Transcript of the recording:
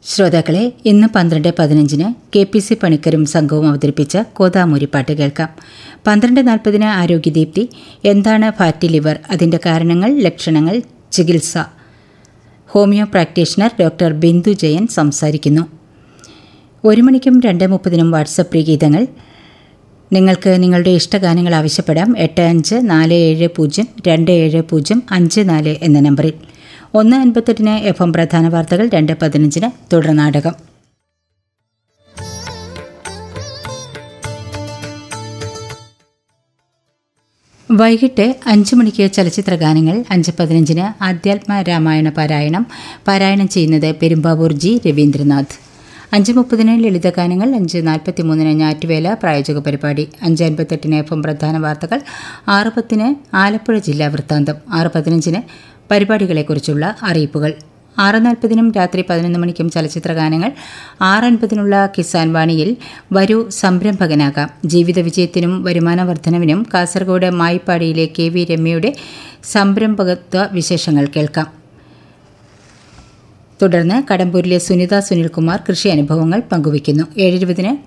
ശ്രോതാക്കളെ ഇന്ന് പന്ത്രണ്ട് പതിനഞ്ചിന് കെ പി സി പണിക്കരും സംഘവും അവതരിപ്പിച്ച കോതാമൂരിപ്പാട്ട് കേൾക്കാം പന്ത്രണ്ട് നാൽപ്പതിന് ആരോഗ്യദീപ്തി എന്താണ് ഫാറ്റി ലിവർ അതിൻ്റെ കാരണങ്ങൾ ലക്ഷണങ്ങൾ ചികിത്സ homeo practitioner doctor Bindu Jayan സംസാരിക്കുന്നു ഒരു മണിക്കും രണ്ട് മുപ്പതിനും വാട്സപ്പ് ഗീതങ്ങൾ നിങ്ങൾക്ക് നിങ്ങളുടെ ഇഷ്ടഗാനങ്ങൾ ആവശ്യപ്പെടാം എട്ട് അഞ്ച് നാല് ഏഴ് പൂജ്യം രണ്ട് ഏഴ് പൂജ്യം അഞ്ച് നാല് എന്ന നമ്പറിൽ ഒന്ന് അൻപത്തെട്ടിന് എഫ് എം പ്രധാന വാർത്തകൾ രണ്ട് പതിനഞ്ചിന് തുടർനാടകം വൈകിട്ട് അഞ്ച് മണിക്ക് ചലച്ചിത്ര ഗാനങ്ങൾ അഞ്ച് പതിനഞ്ചിന് ആധ്യാത്മ രാമായണ പാരായണം പാരായണം ചെയ്യുന്നത് പെരുമ്പാവൂർ ജി രവീന്ദ്രനാഥ് അഞ്ച് മുപ്പതിന് ലളിതഗാനങ്ങൾ അഞ്ച് നാൽപ്പത്തി മൂന്നിന് ഞാറ്റുവേല പ്രായോജക പരിപാടി അഞ്ച് അൻപത്തെട്ടിന് എഫ് എം പ്രധാന വാർത്തകൾ ആറ് പത്തിന് ആലപ്പുഴ ജില്ലാ വൃത്താന്തം ആറ് പതിനഞ്ചിന് പരിപാടികളെക്കുറിച്ചുള്ള അറിയിപ്പുകൾ ആറ് നാൽപ്പതിനും രാത്രി പതിനൊന്ന് മണിക്കും ചലച്ചിത്ര ഗാനങ്ങൾ ആറ് അൻപതിനുള്ള കിസാൻ വാണിയിൽ വരൂ സംരംഭകനാകാം ജീവിത വിജയത്തിനും വരുമാന വർധനവിനും കാസർഗോഡ് മായിപ്പാടിയിലെ കെ വി രമ്യയുടെ സംരംഭകത്വ വിശേഷങ്ങൾ കേൾക്കാം തുടർന്ന് കടമ്പൂരിലെ സുനിത സുനിൽകുമാർ കൃഷി അനുഭവങ്ങൾ പങ്കുവയ്ക്കുന്നു ഏഴിരുപതിന്